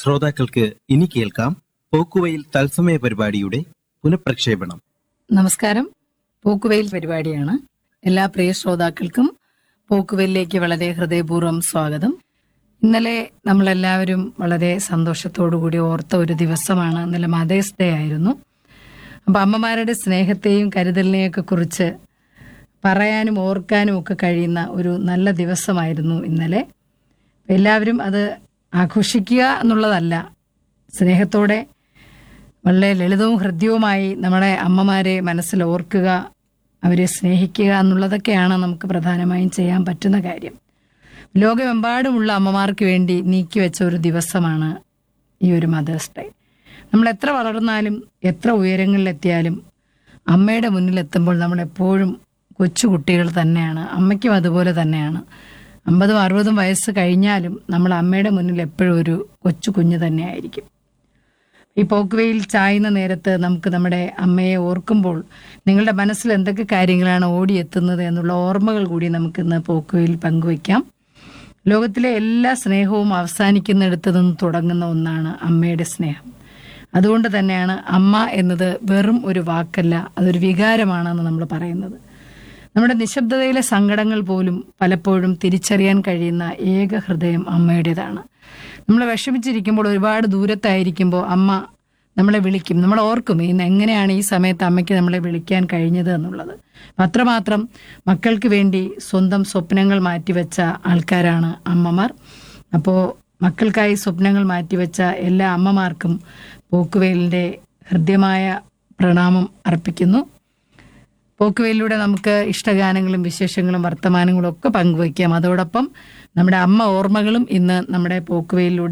ശ്രോതാക്കൾക്ക് ഇനി കേൾക്കാം പോക്കുവയിൽ തത്സമയ പരിപാടിയുടെ പുനഃപ്രക്ഷേപണം നമസ്കാരം പോക്കുവെയിൽ പരിപാടിയാണ് എല്ലാ പ്രിയ ശ്രോതാക്കൾക്കും പോക്കുവെയിലേക്ക് വളരെ ഹൃദയപൂർവ്വം സ്വാഗതം ഇന്നലെ നമ്മളെല്ലാവരും വളരെ സന്തോഷത്തോടു കൂടി ഓർത്ത ഒരു ദിവസമാണ് ഇന്നലെ മദേഴ്സ് ഡേ ആയിരുന്നു അപ്പം അമ്മമാരുടെ സ്നേഹത്തെയും കരുതലിനെയും ഒക്കെ കുറിച്ച് പറയാനും ഓർക്കാനും ഒക്കെ കഴിയുന്ന ഒരു നല്ല ദിവസമായിരുന്നു ഇന്നലെ എല്ലാവരും അത് ആഘോഷിക്കുക എന്നുള്ളതല്ല സ്നേഹത്തോടെ വളരെ ലളിതവും ഹൃദ്യവുമായി നമ്മുടെ അമ്മമാരെ മനസ്സിൽ ഓർക്കുക അവരെ സ്നേഹിക്കുക എന്നുള്ളതൊക്കെയാണ് നമുക്ക് പ്രധാനമായും ചെയ്യാൻ പറ്റുന്ന കാര്യം ലോകമെമ്പാടുമുള്ള അമ്മമാർക്ക് വേണ്ടി നീക്കിവെച്ച ഒരു ദിവസമാണ് ഈ ഒരു മദേഴ്സ് ഡേ നമ്മൾ എത്ര വളർന്നാലും എത്ര ഉയരങ്ങളിലെത്തിയാലും അമ്മയുടെ മുന്നിലെത്തുമ്പോൾ നമ്മൾ എപ്പോഴും കൊച്ചു കുട്ടികൾ തന്നെയാണ് അമ്മയ്ക്കും അതുപോലെ തന്നെയാണ് അമ്പതും അറുപതും വയസ്സ് കഴിഞ്ഞാലും നമ്മൾ അമ്മയുടെ മുന്നിൽ എപ്പോഴും ഒരു കൊച്ചു കുഞ്ഞ് തന്നെയായിരിക്കും ഈ പോക്കുവെയിൽ ചായുന്ന നേരത്ത് നമുക്ക് നമ്മുടെ അമ്മയെ ഓർക്കുമ്പോൾ നിങ്ങളുടെ മനസ്സിൽ എന്തൊക്കെ കാര്യങ്ങളാണ് ഓടിയെത്തുന്നത് എന്നുള്ള ഓർമ്മകൾ കൂടി നമുക്ക് ഇന്ന് പോക്കുവെയിൽ പങ്കുവയ്ക്കാം ലോകത്തിലെ എല്ലാ സ്നേഹവും അവസാനിക്കുന്നിടത്ത് നിന്ന് തുടങ്ങുന്ന ഒന്നാണ് അമ്മയുടെ സ്നേഹം അതുകൊണ്ട് തന്നെയാണ് അമ്മ എന്നത് വെറും ഒരു വാക്കല്ല അതൊരു വികാരമാണെന്ന് നമ്മൾ പറയുന്നത് നമ്മുടെ നിശബ്ദതയിലെ സങ്കടങ്ങൾ പോലും പലപ്പോഴും തിരിച്ചറിയാൻ കഴിയുന്ന ഏക ഹൃദയം അമ്മയുടേതാണ് നമ്മൾ വിഷമിച്ചിരിക്കുമ്പോൾ ഒരുപാട് ദൂരത്തായിരിക്കുമ്പോൾ അമ്മ നമ്മളെ വിളിക്കും നമ്മൾ ഓർക്കും ഇന്ന് എങ്ങനെയാണ് ഈ സമയത്ത് അമ്മയ്ക്ക് നമ്മളെ വിളിക്കാൻ കഴിഞ്ഞത് എന്നുള്ളത് അത്രമാത്രം മക്കൾക്ക് വേണ്ടി സ്വന്തം സ്വപ്നങ്ങൾ മാറ്റിവെച്ച ആൾക്കാരാണ് അമ്മമാർ അപ്പോൾ മക്കൾക്കായി സ്വപ്നങ്ങൾ മാറ്റിവെച്ച എല്ലാ അമ്മമാർക്കും പോക്കുവേലിൻ്റെ ഹൃദ്യമായ പ്രണാമം അർപ്പിക്കുന്നു പോക്കുവയിലൂടെ നമുക്ക് ഇഷ്ടഗാനങ്ങളും വിശേഷങ്ങളും വർത്തമാനങ്ങളും ഒക്കെ പങ്കുവയ്ക്കാം അതോടൊപ്പം നമ്മുടെ അമ്മ ഓർമ്മകളും ഇന്ന് നമ്മുടെ പോക്കുവയിലൂടെ